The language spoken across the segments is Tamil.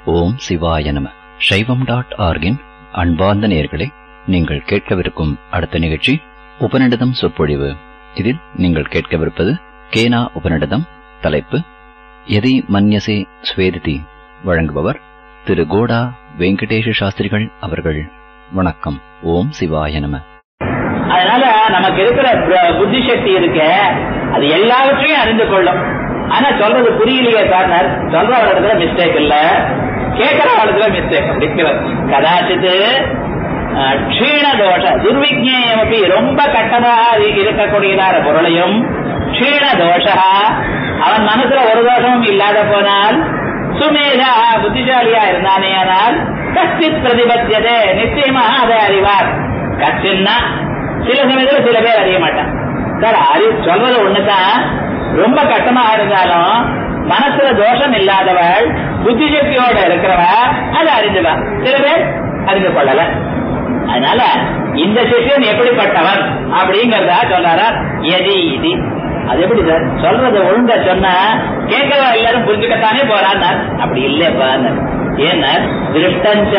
ஓம் சிவாய நம சைவம் டாட் ஆர்கின் அன்பார்ந்த நேயர்களே நீங்கள் கேட்கவிருக்கும் அடுத்த நிகழ்ச்சி உபநிடதம் சொற்பொழிவு இதில் நீங்கள் கேட்கவிருப்பது கேனா உபநிடதம் தலைப்பு எதை மன்யசே ஸ்வேதிதி வழங்குபவர் திரு கோடா வெங்கடேஷ சாஸ்திரிகள் அவர்கள் வணக்கம் ஓம் சிவாய நம அதனால நமக்கு இருக்கிற ப- புத்தி சக்தி இருக்க அது எல்லாவற்றையும் அறிந்து கொள்ளும் ஆனா சொல்றது புரியலையே சார் சொல்ற இடத்துல மிஸ்டேக் இல்ல கேட்கிற இடத்துல மிஸ்டேக் அப்படிங்கிறது கதாச்சித்து அஹ், க்ஷீண தோஷ துர்விஜயம் அப்படி ரொம்ப கட்டமாக இருக்கக்கூடியதான பொருளையும் க்ஷீண தோஷ அவன் மனசுல ஒரு தோஷமும் இல்லாத போனால் சுமேதா புத்திசாலியா இருந்தானேயானால் கஷ்டித் பிரதிபத்தியதே நிச்சயமாக அதை அறிவார் கஷ்டின்னா சில சமயத்துல சில பேர் அறிய மாட்டான் சார் அறி சொல்றது ஒண்ணுதான் ரொம்ப கஷ்டமா இருந்தாலும் மனசுல தோஷம் இல்லாதவள் புத்தி சக்தியோட இருக்கிறவ அதை அறிந்துவா சில பேர் அறிந்து கொள்ளல அதனால இந்த சிஷ்யன் எப்படிப்பட்டவன் அப்படிங்கறதா சொல்றாரா எதி இது அது எப்படி சார் சொல்றத ஒழுங்கா சொன்னா கேட்கவா எல்லாரும் புரிஞ்சுக்கத்தானே போறான் அப்படி இல்லப்பா ஏன்னா திருஷ்டஞ்ச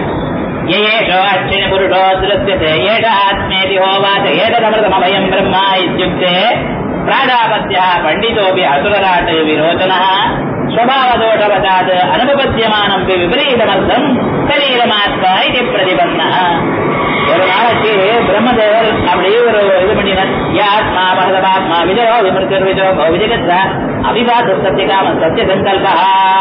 ஏஷோ அச்சின புருஷோ திருஷ்யते ஏஷ ஆத்மேதி ஹோவாச ஏதமృతமபயம் பிரம்மா இத்யுக்தே பிராஜாபத்யா பண்டிதோபி அசுரராட் விரோச்சனः ஸ்வபாவதோஷவசாத் அனுபபத்தியமானம் விபரீதமர்த்தம் சரீரமாத்மா இது பிரதிபன்னः ஒரு நாளைக்கு பிரம்மதேவர் அப்படியே ஒரு இது பண்ணினார் யாத்மா பகதமாத்மா விஜயோ விமர்சர் விஜயோ விஜயகத்த அபிவாத சத்தியகாம சத்திய சங்கல்பா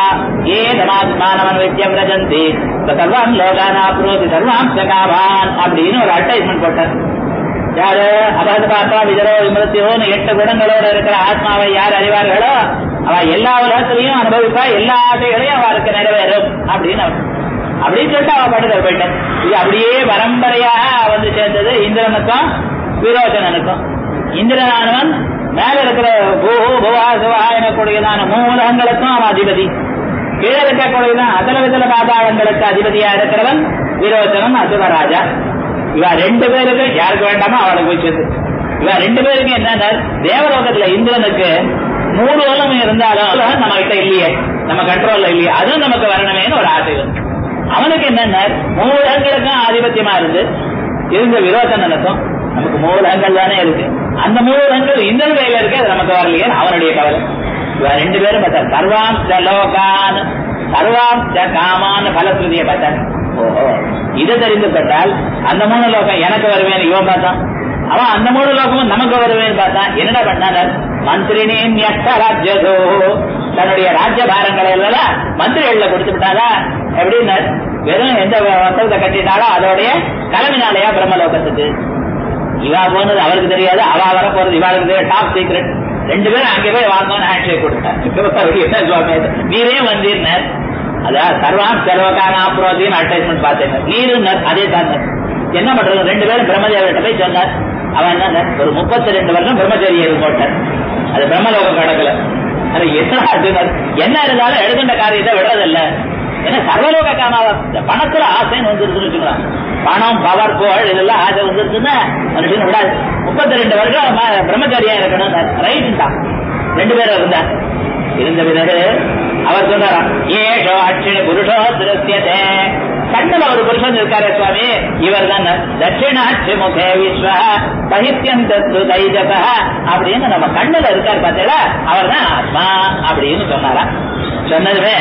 ஏ தமாத்மானவன் வித்யம் ரஜந்தி சர்வான் லோகானாப்ரோதி சர்வாம் சகாவான் அப்படின்னு ஒரு அட்வர்டைஸ்மெண்ட் போட்டார் யாரு அபகதமாத்மா விஜயோ விமர்சியோன்னு எட்டு குணங்களோட இருக்கிற ஆத்மாவை யார் அறிவார்களோ அவ எல்லா உலகத்திலையும் அனுபவிப்பா எல்லா ஆசைகளையும் அவருக்கு நிறைவேறும் அப்படின்னு அவர் அப்படின்னு சொல்லிட்டு அவன் பாட்டுக்கு போயிட்டான் இது அப்படியே பரம்பரையாக வந்து சேர்ந்தது இந்திரனுக்கும் விரோச்சனனுக்கும் இந்திரனானவன் மேல இருக்கிற பூஹு புவா சுவா எனக்கூடியதான மூலகங்களுக்கும் அவன் அதிபதி கீழே இருக்கக்கூடியதான் அதல விதல பாதாளங்களுக்கு அதிபதியா இருக்கிறவன் விரோச்சனம் அசுரராஜா இவ ரெண்டு பேருக்கு யாருக்கு வேண்டாமோ அவளுக்கு போய் சேர்ந்து இவ ரெண்டு பேருக்கு என்ன தேவலோகத்துல இந்திரனுக்கு மூணு உலகம் இருந்தாலும் உலகம் நம்ம கிட்ட இல்லையே நம்ம கண்ட்ரோல்ல இல்லையே அதுவும் நமக்கு வரணுமேனு ஒரு ஆசை வந்து அவனுக்கு என்னென்ன மூலகங்களுக்கும் ஆதிபத்தியமா இருந்து இருந்த விரோச்சனனுக்கும் நமக்கு மூலகங்கள் தானே இருக்கு அந்த மூலகங்கள் இந்த கையில இருக்கு அது நமக்கு வரலையே அவனுடைய கவலை இவ ரெண்டு பேரும் பார்த்தா சர்வாம் லோகான் சர்வாம் காமான் பலஸ்ருதியை பார்த்தார் ஓஹோ இதை தெரிந்து கொண்டால் அந்த மூணு லோகம் எனக்கு வருவேன் இவன் பார்த்தான் அவன் அந்த மூணு லோகமும் நமக்கு வருவேன்னு பார்த்தான் என்னடா பண்ணார் மந்திரினே ராஜ்யதோ தன்னுடைய ராஜ்ய பாரங்களை எல்லாம் மந்திரிகள்ல கொடுத்து விட்டாரா எப்படின்னு வெறும் எந்த வசத்தை கட்டிட்டாலோ அதோடைய கிளம்பினாலையா பிரம்மலோகத்துக்கு இவா போனது அவருக்கு தெரியாது அவ வர போறது இவாளுக்கு தெரியாது டாப் சீக்ரெட் ரெண்டு பேரும் அங்கே போய் வாங்கன்னு ஹேண்ட் ஷேக் கொடுத்தார் என்ன சுவாமி இது? நீரே வந்தீர்னர் அதான் சர்வாம் செலவக்கான ஆப்ரோதின்னு அட்வர்டைஸ்மெண்ட் பார்த்தேன் நீருன்னர் அதே தான் என்ன பண்றது ரெண்டு பேரும் பிரம்மதேவர்கிட்ட போய் சொன்னார் அவன் என்ன ஒரு முப்பத்தி ரெண்டு வருஷம் பிரம்மச்சரிய போட்டார் அது பிரம்மலோகம் கடக்கல அது என்ன ஆச்சுனர் என்ன இருந்தாலும் எழுதுண்ட காரியத்தை விடுறதில்ல ஏன்னா சர்வலோக காமாவ பணத்துல ஆசைன்னு வந்துருக்குன்னு வச்சுக்கலாம் பணம் பவர் புகழ் இதெல்லாம் ஆசை வந்துருச்சுன்னா மனுஷன் விடாது முப்பத்தி ரெண்டு வருஷம் ம- பிரம்மச்சாரியா இருக்கணும் ரைட் தான் ரெண்டு பேரும் இருந்தா இருந்த பிறகு அவர் சொன்னாராம் ஏஷோ அட்சிண புருஷோ திருத்தியதே கண்ணுல ஒரு புருஷன் இருக்காரு சுவாமி இவர் தான் தட்சிணாட்சி முகே விஸ்வ பகித்யம் தத்து தைஜக அப்படின்னு நம்ம கண்ணுல இருக்காரு பார்த்தீங்களா அவர் தான் ஆத்மா அப்படின்னு சொன்னாராம் சொன்னதுமே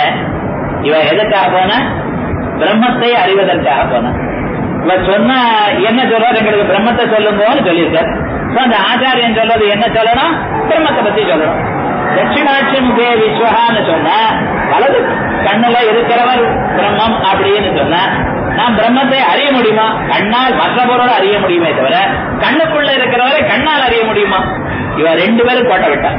இவ எதுக்காக போன பிரம்மத்தை அறிவதற்காக போன இவ சொன்ன என்ன சொல்றாரு எங்களுக்கு பிரம்மத்தை சொல்லுங்கன்னு சொல்லியிருக்கார் So, அந்த ஆச்சாரியன் சொல்றது என்ன சொல்லணும் பிரம்மத்தை பத்தி சொல்லணும் தட்சிணாட்சி முகே விஸ்வகான்னு சொன்னா வலது கண்ணுல இருக்கிறவர் பிரம்மம் அப்படின்னு சொன்னா நாம் பிரம்மத்தை அறிய முடியுமா கண்ணால் மற்ற பொருளை அறிய முடியுமே தவிர கண்ணுக்குள்ள இருக்கிறவரை கண்ணால் அறிய முடியுமா இவன் ரெண்டு பேரும் கோட்டை விட்டான்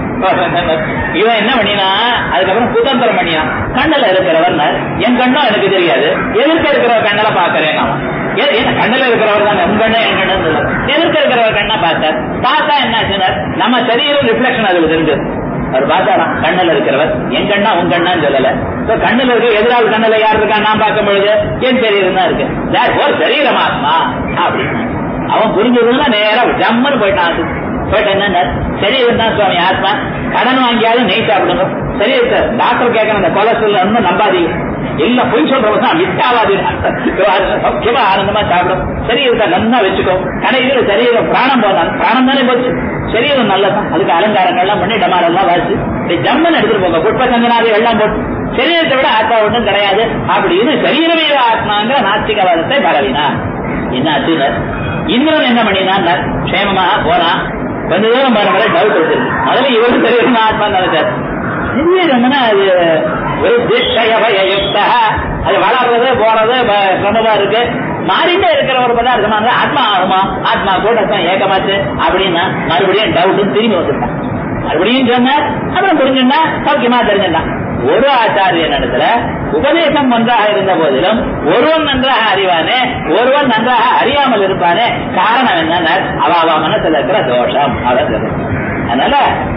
இவன் என்ன பண்ணினா அதுக்கப்புறம் குதந்திரம் பண்ணினான் கண்ணுல இருக்கிறவர் என் கண்ணும் எனக்கு தெரியாது எதிர்க்க இருக்கிறவர் கண்ணல பாக்குறேன் அவன் ஏ- ஏன் கண்ணுல இருக்கிறவர் தான் உன் கண்ணு என் கண்ணு எதிர்க்க இருக்கிறவர் கண்ணா பார்த்தார் பார்த்தா என்ன ஆச்சுனார் நம்ம சரீரம் ரிஃப்ளெக்ஷன் அதுக்கு தெரிஞ்சது அவர் பார்த்தாராம் கண்ணுல இருக்கிறவர் என் கண்ணா உன் கண்ணான்னு சொல்லல So, கண்ணுல இருக்க எதிராக கண்ணுல யார் இருக்கா நான் பார்க்கும் பொழுது என் சரீரம் தான் இருக்கு Therefore, சரீரமாத்மா அப்படின்னு அவன் புரிஞ்சதுன்னா நேரா ஜம்முன்னு போயிட்டான் அது பட் என்ன சரீரம் தான் சுவாமி ஆத்மா கடன் வாங்கியாலும் நெய் சாப்பிடுங்க சரி சார் டாக்டர் கேட்கற அந்த கொலஸ்ட்ரால் ஒன்றும் நம்பாதீங்க இல்ல பொய் சொல்றவங்க தான் விட்டாவாது சௌக்கியமா ஆனந்தமா சாப்பிடும் சரீரத்தை நல்லா வச்சுக்கோ கடைசியில் சரீரம் பிராணம் போதான் பிராணம் தானே போச்சு சரீரம் நல்லதான் அதுக்கு அலங்காரங்கள்லாம் பண்ணி டமாரெல்லாம் வாசி இப்படி ஜம்மன் எடுத்துட்டு போங்க புஷ்ப சந்தனாதி எல்லாம் போட்டு சரீரத்தை விட ஆத்மா ஒன்றும் கிடையாது அப்படின்னு சரீரமே ஆத்மாங்கிற நாஸ்திகவாதத்தை பரவினார் என்ன ஆச்சுனர் இந்திரன் என்ன பண்ணினான் க்ஷேமமாக போனான் கொஞ்ச தூரம் போன வரை டவுட் வந்துருக்கு முதல்ல இவரும் சரீரமா ஆத்மா நினைச்சார் சரீரம்னா அது ஒரு திஷயபயுக்தா அது வளர்றது போறது ப- சிரமமா இருக்கு மாறிட்டே இருக்கிற ஒரு பதார்த்தமா இருந்தா ஆத்மா ஆகுமா ஆத்மா கூட தான் ஏகமாச்சு அப்படின்னா மறுபடியும் டவுட் திரும்பி வந்துட்டான் மறுபடியும் சொன்னார் அப்புறம் புரிஞ்சுட்டா சௌக்கியமா தெரிஞ்சுட்டான் ஒரு ஆச்சாரியன் இடத்துல உபதேசம் நன்றாக இருந்த போதிலும் ஒருவன் நன்றாக அறிவானே ஒருவன் நன்றாக அறியாமல் இருப்பானே காரணம் என்னன்னா அவ அவ மனசுல இருக்கிற தோஷம் அவர் அதனால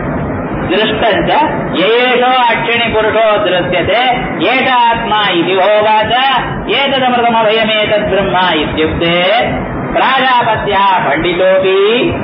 திருஷ்டஞ்ச ஏஷோ அக்ஷிணி புருஷோ திருஷ்யते ஏஷ ஆத்மா இது ஹோவாச்ச ஏததமிருதமபயமேதத் பிரம்மா இத்யுக்தே பிராஜாபத்யா பண்டிதோபி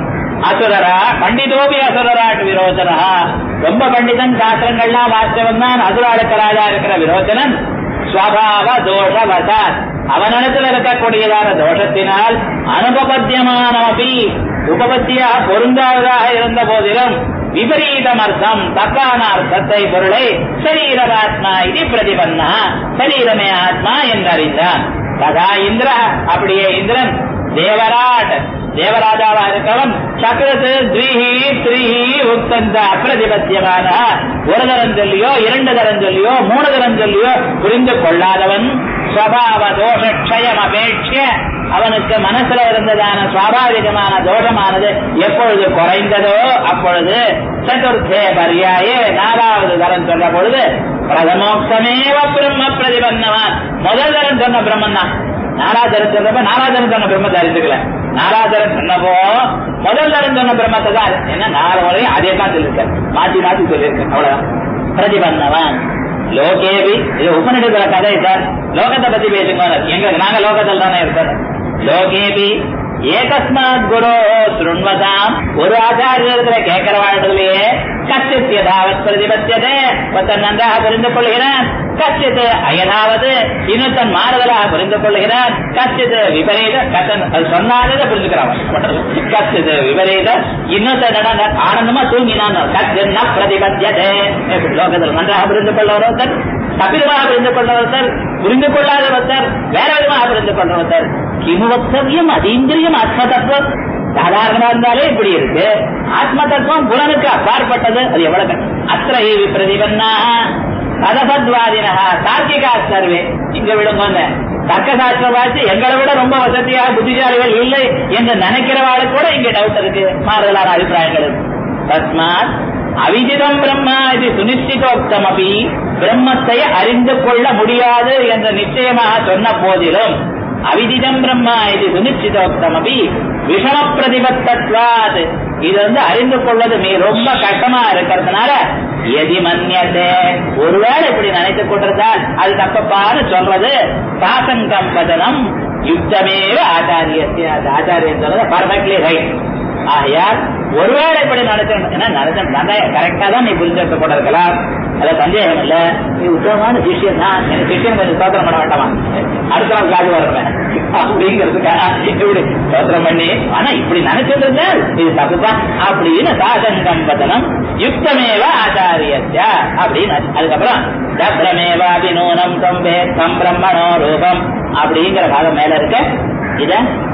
அசுரரா பண்டிதோபி அசுரராட் விரோச்சனா ரொம்ப பண்டிதன் சாஸ்திரங்கள்லாம் வாஸ்தவன் தான் அசுராளுக்கு ராஜா இருக்கிற விரோச்சனன் ஸ்வபாவ தோஷவசாத் அவனிடத்தில் இருக்கக்கூடியதான தோஷத்தினால் அனுபபத்தியமானமபி உபபத்தியா பொருந்தாததாக இருந்த போதிலும் விபரீதம் அர்த்தம் தப்பான அர்த்தத்தை பொருளை சரீரமாத்மா இது பிரதிபன்னா சரீரமே ஆத்மா என்றறிந்தான் ததா இந்திர அப்படியே இந்திரன் தேவராட் தேவராஜாவா இருக்கவன் சக்கரத்து த்ரீஹி த்ரீஹி உக்தந்த அப்பிரதிபத்தியமான ஒரு தரம் சொல்லியோ இரண்டு தரம் சொல்லியோ மூணு தரம் சொல்லியோ புரிந்து கொள்ளாதவன் ஸ்வபாவ தோஷ க்ஷயம் அபேட்சிய அவனுக்கு மனசுல இருந்ததான சுவாபாவிகமான தோஷமானது எப்பொழுது குறைந்ததோ அப்பொழுது சதுர்த்தே பரியாயே நாலாவது தரம் சொன்ன பொழுது பிரதமோக்தமேவ பிரம்ம பிரதிபன்னவான் முதல் தரம் சொன்ன பிரம்மன் தான் நாலாதரம் சொன்னப்ப நாலாதரம் சொன்ன பிரம்மத்தை அறிந்துக்கல நாலாதரம் சொன்னப்போ முதல் தரம் சொன்ன பிரம்மத்தை தான் அறி- என்ன நாலு முறையும் அதே தான் சொல்லியிருக்காரு மாத்தி மாத்தி சொல்லியிருக்கேன் அவ்வளவுதான் பிரதிபன்னவான் லோகேவி இது உபநிடத்துல கதை சார் லோகத்தை பத்தி பேசுங்க எங்க நாங்க லோகத்தில் தானே இருக்கோம் லோகேபி ஏகஸ்மாத் குரு சுருண்வதாம் ஒரு ஆச்சாரியத்துல கேட்கிற வாழ்றதுலயே கச்சித் யதாவத் பிரதிபத்தியதே ஒருத்தன் நன்றாக புரிந்து கொள்கிறான் கச்சித் அயனாவது இன்னொருத்தன் மாறுதலாக புரிந்து கொள்கிறான் கச்சித் விபரீத கத்தன் அது சொன்னாலே புரிஞ்சுக்கிறான் கச்சித் விபரீத இன்னொருத்தன் என்னன்னா ஆனந்தமா தூங்கினான் கச்சித் ந பிரதிபத்தியதே எப்படி லோகத்தில் நன்றாக புரிந்து கொள்ள ஒருத்தர் தப்பிதமாக புரிந்து கொள்ள ஒருத்தர் புரிந்து கொள்ளாத ஒருத்தர் வேற விதமாக புரிந்து கொள்ள ஒருத்தர் கிமு வக்தவியம் அதீந்திரியம் ஆத்ம தத்துவம் சாதாரணமா இருந்தாலே இப்படி இருக்கு ஆத்ம தத்துவம் புலனுக்கு அப்பாற்பட்டது அது எவ்வளவு கஷ்டம். அத்திர ஹி விப்ரதிபன்னா ததசத்வாதினா தார்க்கிகா சர்வே இங்க விடுங்க தர்க்க சாஸ்திரவாசி எங்களை விட ரொம்ப வசதியாக புத்திசாலிகள் இல்லை என்று நினைக்கிறவாளுக்கு கூட இங்க டவுட் இருக்கு மாறுதலான அபிப்பிராயங்கள் இருக்கு தஸ்மாத் அவிதிதம் பிரம்மா இது சுனிச்சிதோக்தம் அபி பிரம்மத்தை அறிந்து கொள்ள முடியாது என்று நிச்சயமாக சொன்ன போதிலும் அவிதிதம் பிரம்மா இது சுனிச்சிதோக்தம் அபி விஷம பிரதிபத்தத்வாத் இது வந்து அறிந்து கொள்வது மீ ரொம்ப கஷ்டமா இருக்கிறதுனால எதி மன்யத்தே ஒருவேளை இப்படி நினைத்துக் கொண்டிருந்தால் அது தப்பப்பான்னு சொல்றது சாசங்கம் வதனம் யுக்தமேவ ஆச்சாரியத்தை அது ஆச்சாரியன் சொல்றது பர்ஃபெக்ட்லி ரைட் ஆகையால் ஒருவேளை இப்படி நடத்தணும் ஏன்னா நடத்த கரெக்டா தான் நீ புரிஞ்சுக்க கூட இருக்கலாம் அதுல சந்தேகம் இல்ல நீ உத்தமமான சிஷியன் தான் எனக்கு சிஷியன் கொஞ்சம் சோதனம் பண்ண வேண்டாமா அடுத்த நாள் காது வருவேன் அப்படிங்கிறதுக்காக இப்படி சோதனம் பண்ணி ஆனா இப்படி நினைச்சிட்டு இருந்தா இது தப்புதான் அப்படின்னு சாசங்கம் வதனம் யுக்தமேவ ஆச்சாரியத்யா அப்படின்னு அதுக்கப்புறம் தப்ரமேவ அபிநூனம் தொம்பே தம் பிரம்மணோ ரூபம் அப்படிங்கிற பாகம் மேல இருக்க இத